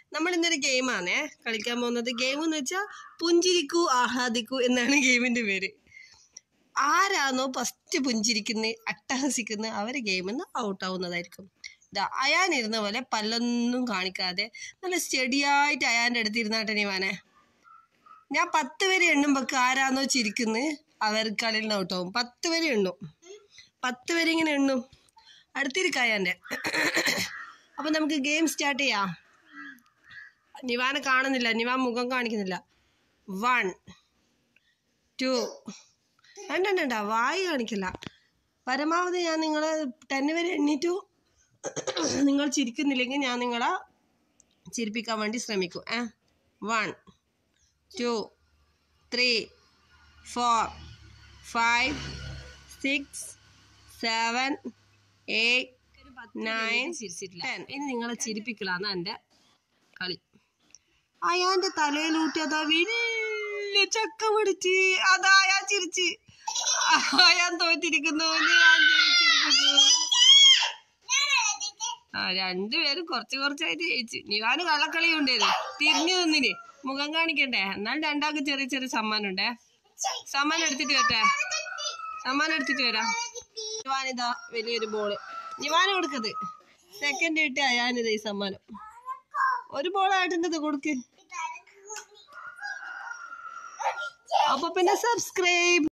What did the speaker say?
നമ്മൾ ഇന്നൊരു ഗെയിമാണേ കളിക്കാൻ പോകുന്നത് ഗെയിം എന്ന് വെച്ചാൽ പുഞ്ചിരിക്കൂ ആഹ്ലാദിക്കൂ എന്നാണ് ഗെയിമിന്റെ പേര് ആരാണോ ഫസ്റ്റ് പുഞ്ചിരിക്കുന്ന അട്ടഹസിക്കുന്ന അവരെ ഗെയിമിൽ നിന്ന് ഔട്ട് ആവുന്നതായിരിക്കും ഇതാ അയാൻ ഇരുന്ന പോലെ പല്ലൊന്നും കാണിക്കാതെ നല്ല സ്റ്റഡിയായിട്ട് അയാൻ്റെ അടുത്ത് ഇരുന്നാട്ടെ നീവാനെ ഞാൻ പത്ത് വരെ എണ്ണുമ്പോൾ ആരാന്നോ ചിരിക്കുന്നത് അവർ കളിയിൽ നിന്ന് ഔട്ട് ആവും പത്ത് വരെ എണ്ണും പത്ത് വരെ ഇങ്ങനെ എണ്ണും അടുത്തിരിക്ക അയാൻ്റെ അപ്പം നമുക്ക് ഗെയിം സ്റ്റാർട്ട് ചെയ്യാം നിവാനെ കാണുന്നില്ല നിവാൻ മുഖം കാണിക്കുന്നില്ല വൺ ടു വേണ്ട വായി കാണിക്കില്ല പരമാവധി ഞാൻ നിങ്ങളെ ടെൻ വരെ എണ്ണീറ്റു നിങ്ങൾ ചിരിക്കുന്നില്ലെങ്കിൽ ഞാൻ നിങ്ങളെ ചിരിപ്പിക്കാൻ വേണ്ടി ശ്രമിക്കും ഏ one two three four five six seven eight nine ten ഇനി നിങ്ങളെ ചിരിപ്പിക്കലാണ് എൻ്റെ കളി അയാന്റെ തലയിലൂട്ടി അതാ വലിയ ചക്ക പിടിച്ച് അതാ അയാൻ ചിരിച്ച് അയാൻ തോറ്റിരിക്കുന്നു ഞാൻ ജയിച്ചിരിക്കുന്നു ആ രണ്ടുപേരും കുറച്ച് കുറച്ചായിട്ട് ജയിച്ചു നിവാന് കള്ളക്കളി ഉണ്ടായത് തിരിഞ്ഞു നിന്നിന് മുഖം കാണിക്കണ്ടേ എന്നാൽ രണ്ടാൾക്ക് ചെറിയ ചെറിയ സമ്മാനം ഉണ്ടേ സമ്മാനം എടുത്തിട്ട് വരട്ടെ സമ്മാനം എടുത്തിട്ട് വരാം നിവാനിതാ വലിയൊരു ബോള് നിവാന കൊടുക്കത് സെക്കൻഡ് കിട്ടി അയാനിത് ഈ സമ്മാനം ഒരു ബോളായിട്ടുണ്ട് കൊടുക്ക് അപ്പൊ പിന്നെ സബ്സ്ക്രൈബ്